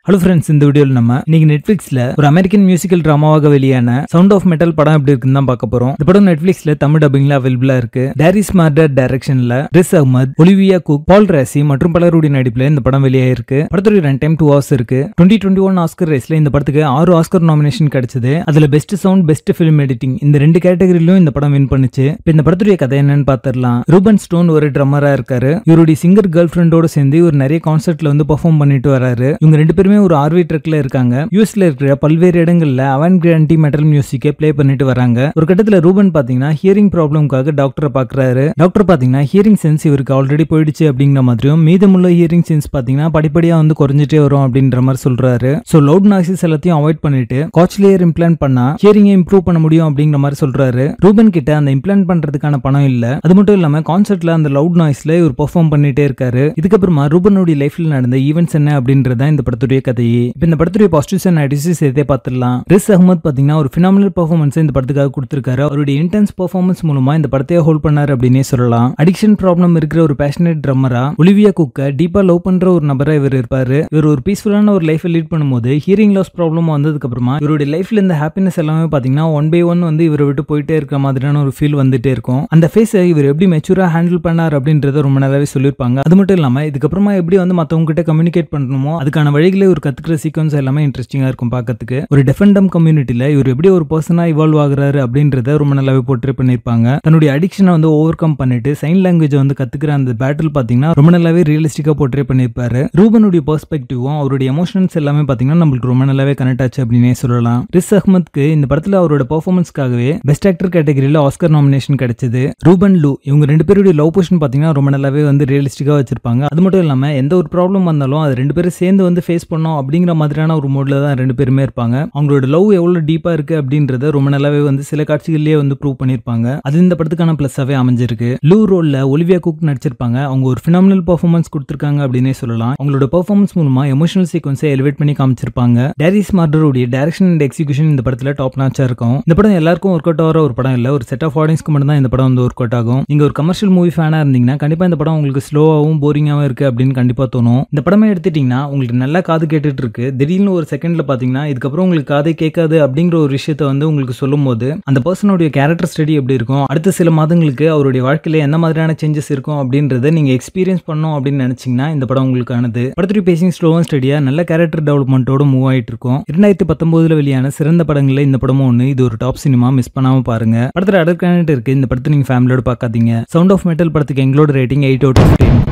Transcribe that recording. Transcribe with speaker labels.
Speaker 1: hello friends இந்த வீடியோவில் நம்ம இன்னைக்கு நெட்ஃபிளிக்ஸ்ல ஒரு அமெரிக்கன் மியூசிக்கல் டிராமாவாக வெளியான சவுண்ட் ஆஃப் மெட்டல் படம் எப்படி இருக்குன்னு தான் பார்க்க போறோம் இந்த படம் நெட்ஃபிளிக்ஸ்ல தமிழ் டப்பிங்ல அவைலபிளா இருக்கு டேரிஸ் மார்டர் டைரக்ஷன்ல Riz Ahmed Olivia Cooke Paul Raci மற்றும் பலருடைய நடிப்புல இந்த படம் வெளியாயிருக்கு படத்துடைய ரன் டைம் டூ ஹவர்ஸ் இருக்கு டுவெண்ட்டி டுவெண்ட்டி ஒன் ஆஸ்கர் ரேஸ்ல இந்த படத்துக்கு ஆறு ஆஸ்கர் நாமினேஷன் கிடைச்சது அதுல best sound best film editing இந்த ரெண்டு கேட்டகரியிலும் இந்த படம் வின் பண்ணுச்சு இப்போ இந்த படத்துடைய கதை என்னன்னு பார்த்துடலாம் ரூபன் ஸ்டோன் ஒரு ட்ரம்மரா இருக்காரு இவருடைய சிங்கர் கேர்ள் ஃப்ரெண்டோட சேர்ந்து இவர் நிறைய கான்சர்ட்ல வந்து பெர்ஃபார்ம் பண்ணிட்டு வராரு இவங்க ரெண்டு பேருமே ஒரு ஆர்வி ட்ரக்ல இருக்காங்க யூஎஸ்ல இருக்கிற பல்வேறு இடங்கள்ல அவன் கிராண்டி மெட்டல் மியூசிக்கை ப்ளே பண்ணிட்டு வராங்க ஒரு கட்டத்துல ரூபன் பாத்தீங்கன்னா ஹியரிங் ப்ராப்ளம்காக டாக்டரை பாக்குறாரு டாக்டர் பாத்தீங்கன்னா ஹியரிங் சென்ஸ் இவருக்கு ஆல்ரெடி போயிடுச்சு அப்படிங்கிற மாதிரியும் மீதமுள்ள ஹியரிங் சென்ஸ் பாத்தீங்கன்னா படிப்படியா வந்து குறைஞ்சிட்டே வரும் அப்படின்ற மாதிரி சொல்றாரு சோ லவுட் நாய்ஸஸ் எல்லாத்தையும் அவாய்ட் பண்ணிட்டு காச்லேயர் இம்ப்ளான்ட் பண்ணா ஹியரிங்கை இம்ப்ரூவ் பண்ண முடியும் அப்படிங்கிற மாதிரி சொல்றாரு ரூபன் கிட்ட அந்த இம்ப்ளான்ட் பண்றதுக்கான பணம் இல்ல அது மட்டும் இல்லாம கான்சர்ட்ல அந்த லவுட் நாய்ஸ்ல இவர் பெர்ஃபார்ம் பண்ணிட்டே இருக்காரு இதுக்கப்புறமா ரூபனுடைய லைஃப்ல நடந்த ஈவெண்ட்ஸ் என்ன அப்படின்றத இந்த படத்துடைய கதையே இப்ப இந்த படத்துடைய பாசிட்டிவ்ஸ் அண்ட் நெகட்டிவ்ஸ் சேர்த்தே பார்த்துடலாம் ரிஸ் அஹமத் பாத்தீங்கன்னா ஒரு பினாமினல் பெர்ஃபார்மன்ஸ் இந்த படத்துக்காக கொடுத்திருக்காரு அவருடைய இன்டென்ஸ் பெர்ஃபார்மன்ஸ் மூலமா இந்த படத்தையே ஹோல்ட் பண்ணாரு அப்படின்னே சொல்லலாம் அடிக்ஷன் ப்ராப்ளம் இருக்கிற ஒரு பேஷனேட் ட்ரம்மரா ஒலிவியா குக்க டீப்பா லவ் பண்ற ஒரு நபரா இவர் இருப்பாரு இவர் ஒரு பீஸ்ஃபுல்லான ஒரு லைஃப் லீட் பண்ணும்போது ஹியரிங் லாஸ் ப்ராப்ளம் வந்ததுக்கு அப்புறமா இவருடைய லைஃப்ல இந்த ஹாப்பினஸ் எல்லாமே பாத்தீங்கன்னா ஒன் பை ஒன் வந்து இவரை விட்டு போயிட்டே இருக்கிற மாதிரியான ஒரு ஃபீல் வந்துட்டே இருக்கும் அந்த ஃபேஸை இவர் எப்படி மெச்சூரா ஹேண்டில் பண்ணார் அப்படின்றத ரொம்ப நல்லாவே சொல்லியிருப்பாங்க அது மட்டும் இல்லாம இதுக்கப்புறமா எப்படி வந்து மத்தவங்க கிட்ட கம்யூனிகேட் பண்ணணுமோ அதுக்கான வழிகளை இவர் கத்துக்கிற சீக்வன்ஸ் எல்லாமே இன்ட்ரெஸ்டிங்கா இருக்கும் பார்க்கறதுக்கு ஒரு டெஃபெண்டம் கம்யூனிட்டியில இவர் எப்படி ஒரு பர்சனா இவால்வ் ஆகுறாரு அப்படின்றத ரொம்ப நல்லாவே போர்ட்ரே பண்ணிருப்பாங்க தன்னுடைய அடிக்ஷனை வந்து ஓவர் கம் பண்ணிட்டு சைன் லாங்குவேஜ் வந்து கத்துக்கிற அந்த பேட்டில் பாத்தீங்கன்னா ரொம்ப நல்லாவே ரியலிஸ்டிக்கா போர்ட்ரே பண்ணிருப்பாரு ரூபனுடைய பெர்ஸ்பெக்டிவும் அவருடைய எமோஷன்ஸ் எல்லாமே பாத்தீங்கன்னா நம்மளுக்கு ரொம்ப நல்லாவே கனெக்ட் ஆச்சு அப்படின்னே சொல்லலாம் ரிஸ் அஹ்மத்க்கு இந்த படத்துல அவரோட பெர்ஃபார்மன்ஸ்க்காகவே பெஸ்ட் ஆக்டர் கேட்டகரியில ஆஸ்கர் நாமினேஷன் கிடைச்சது ரூபன் லூ இவங்க ரெண்டு பேருடைய லவ் பொசிஷன் பாத்தீங்கன்னா ரொம்ப நல்லாவே வந்து ரியலிஸ்டிக்கா வச்சிருப்பாங்க அது மட்டும் இல்லாம எந்த ஒரு ப்ராப்ளம் வந்தாலும் அது ரெண்டு பேரும் சேர்ந்து வந்து ஃபேஸ் பண்ணோம் அப்படிங்கிற மாதிரியான ஒரு மோட்ல தான் ரெண்டு பேருமே இருப்பாங்க அவங்களோட லவ் எவ்வளவு டீப்பா இருக்கு அப்படின்றத ரொம்ப நல்லாவே வந்து சில காட்சிகள்லயே வந்து ப்ரூவ் பண்ணிருப்பாங்க அது இந்த படத்துக்கான பிளஸ்ஸாவே அமைஞ்சிருக்கு லூ ரோல்ல ஒலிவியா குக் நடிச்சிருப்பாங்க அவங்க ஒரு பினாமினல் பெர்ஃபார்மன்ஸ் கொடுத்திருக்காங்க அப்படின்னே சொல்லலாம் அவங்களோட பெர்ஃபார்மன்ஸ் மூலமா எமோஷனல் சீக்வன்ஸை எலிவேட் பண்ணி காமிச்சிருப்பாங்க டேரிஸ் மார்டருடைய டைரக்ஷன் அண்ட் எக்ஸிகூஷன் இந்த படத்துல டாப் நாச்சா இருக்கும் இந்த படம் எல்லாருக்கும் ஒர்க் அவுட் ஆகிற ஒரு படம் இல்ல ஒரு செட் ஆஃப் ஆடியன்ஸ்க்கு மட்டும் தான் இந்த படம் வந்து ஒர்க் அவுட் ஆகும் நீங்க ஒரு கமர்ஷியல் மூவி ஃபேனா இருந்தீங்கன்னா கண்டிப்பா இந்த படம் உங்களுக்கு ஸ்லோவாகவும் போரிங்காகவும் இருக்கு அப்படின்னு கண்டிப்பா தோணும் இந்த படமே எடுத்துட்டீங்கன்னா உங்களுக்கு நல்லா காது கேட்டுட்டு இருக்கு திடீர்னு ஒரு செகண்ட்ல பாத்தீங்கன்னா இதுக்கப்புறம் உங்களுக்கு காதே கேட்காது அப்படிங்கிற ஒரு விஷயத்த வந்து உங்களுக்கு சொல்லும் போது அந்த பர்சனுடைய கேரக்டர் ஸ்டடி எப்படி இருக்கும் அடுத்த சில மாதங்களுக்கு அவருடைய வாழ்க்கையில என்ன மாதிரியான சேஞ்சஸ் இருக்கும் அப்படின்றத நீங்க எக்ஸ்பீரியன்ஸ் பண்ணணும் அப்படின்னு நினைச்சீங்கன்னா இந்த படம் உங்களுக்கானது படத்துடைய பேசிங் ஸ்லோவன் ஸ்டடியா நல்ல கேரக்டர் டெவலப்மெண்ட்டோட மூவ் ஆயிட்டு இருக்கும் இரண்டாயிரத்தி பத்தொன்பதுல வெளியான சிறந்த படங்கள்ல இந்த படமும் ஒன்று இது ஒரு டாப் சினிமா மிஸ் பண்ணாம பாருங்க படத்துல அடர் இருக்கு இந்த படத்தை நீங்க ஃபேமிலியோட பார்க்காதீங்க சவுண்ட் ஆஃப் மெட்டல் படத்துக்கு எங்களோட rating eight out of ten